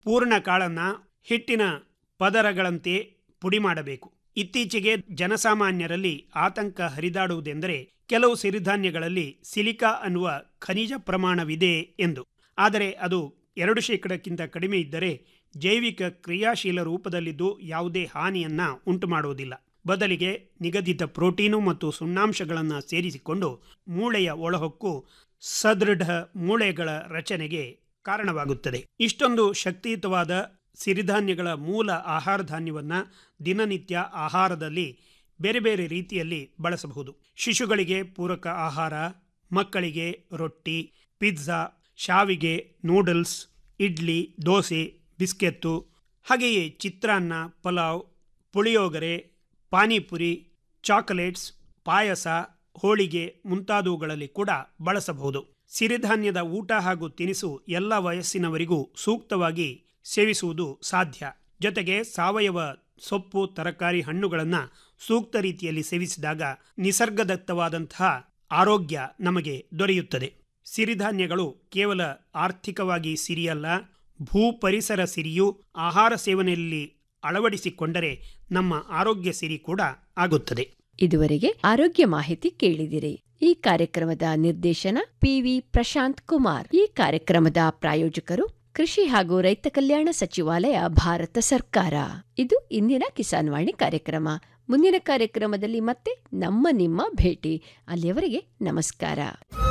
ಪೂರ್ಣ ಕಾಳನ್ನ ಹಿಟ್ಟಿನ ಪದರಗಳಂತೆ ಪುಡಿ ಮಾಡಬೇಕು ಇತ್ತೀಚೆಗೆ ಜನಸಾಮಾನ್ಯರಲ್ಲಿ ಆತಂಕ ಹರಿದಾಡುವುದೆಂದರೆ ಕೆಲವು ಸಿರಿಧಾನ್ಯಗಳಲ್ಲಿ ಸಿಲಿಕಾ ಅನ್ನುವ ಖನಿಜ ಪ್ರಮಾಣವಿದೆ ಎಂದು ಆದರೆ ಅದು ಎರಡು ಶೇಕಡಕ್ಕಿಂತ ಕಡಿಮೆ ಇದ್ದರೆ ಜೈವಿಕ ಕ್ರಿಯಾಶೀಲ ರೂಪದಲ್ಲಿದ್ದು ಯಾವುದೇ ಹಾನಿಯನ್ನ ಉಂಟು ಮಾಡುವುದಿಲ್ಲ ಬದಲಿಗೆ ನಿಗದಿತ ಪ್ರೋಟೀನು ಮತ್ತು ಸುಣ್ಣಾಂಶಗಳನ್ನು ಸೇರಿಸಿಕೊಂಡು ಮೂಳೆಯ ಒಳಹೊಕ್ಕು ಸದೃಢ ಮೂಳೆಗಳ ರಚನೆಗೆ ಕಾರಣವಾಗುತ್ತದೆ ಇಷ್ಟೊಂದು ಶಕ್ತಿಯುತವಾದ ಸಿರಿಧಾನ್ಯಗಳ ಮೂಲ ಆಹಾರ ಧಾನ್ಯವನ್ನ ದಿನನಿತ್ಯ ಆಹಾರದಲ್ಲಿ ಬೇರೆ ಬೇರೆ ರೀತಿಯಲ್ಲಿ ಬಳಸಬಹುದು ಶಿಶುಗಳಿಗೆ ಪೂರಕ ಆಹಾರ ಮಕ್ಕಳಿಗೆ ರೊಟ್ಟಿ ಪಿಜ್ಜಾ ಶಾವಿಗೆ ನೂಡಲ್ಸ್ ಇಡ್ಲಿ ದೋಸೆ ಬಿಸ್ಕೆತ್ತು ಹಾಗೆಯೇ ಚಿತ್ರಾನ್ನ ಪಲಾವ್ ಪುಳಿಯೋಗರೆ ಪಾನಿಪುರಿ ಚಾಕೊಲೇಟ್ಸ್ ಪಾಯಸ ಹೋಳಿಗೆ ಮುಂತಾದವುಗಳಲ್ಲಿ ಕೂಡ ಬಳಸಬಹುದು ಸಿರಿಧಾನ್ಯದ ಊಟ ಹಾಗೂ ತಿನಿಸು ಎಲ್ಲ ವಯಸ್ಸಿನವರಿಗೂ ಸೂಕ್ತವಾಗಿ ಸೇವಿಸುವುದು ಸಾಧ್ಯ ಜೊತೆಗೆ ಸಾವಯವ ಸೊಪ್ಪು ತರಕಾರಿ ಹಣ್ಣುಗಳನ್ನು ಸೂಕ್ತ ರೀತಿಯಲ್ಲಿ ಸೇವಿಸಿದಾಗ ನಿಸರ್ಗದತ್ತವಾದಂತಹ ಆರೋಗ್ಯ ನಮಗೆ ದೊರೆಯುತ್ತದೆ ಸಿರಿಧಾನ್ಯಗಳು ಕೇವಲ ಆರ್ಥಿಕವಾಗಿ ಸಿರಿಯಲ್ಲ ಭೂ ಪರಿಸರ ಸಿರಿಯು ಆಹಾರ ಸೇವನೆಯಲ್ಲಿ ಅಳವಡಿಸಿಕೊಂಡರೆ ನಮ್ಮ ಆರೋಗ್ಯ ಸಿರಿ ಕೂಡ ಆಗುತ್ತದೆ ಇದುವರೆಗೆ ಆರೋಗ್ಯ ಮಾಹಿತಿ ಕೇಳಿದಿರಿ ಈ ಕಾರ್ಯಕ್ರಮದ ನಿರ್ದೇಶನ ಪಿವಿ ಪ್ರಶಾಂತ್ ಕುಮಾರ್ ಈ ಕಾರ್ಯಕ್ರಮದ ಪ್ರಾಯೋಜಕರು ಕೃಷಿ ಹಾಗೂ ರೈತ ಕಲ್ಯಾಣ ಸಚಿವಾಲಯ ಭಾರತ ಸರ್ಕಾರ ಇದು ಇಂದಿನ ಕಿಸಾನ್ ವಾಣಿ ಕಾರ್ಯಕ್ರಮ ಮುಂದಿನ ಕಾರ್ಯಕ್ರಮದಲ್ಲಿ ಮತ್ತೆ ನಮ್ಮ ನಿಮ್ಮ ಭೇಟಿ ಅಲ್ಲಿಯವರೆಗೆ ನಮಸ್ಕಾರ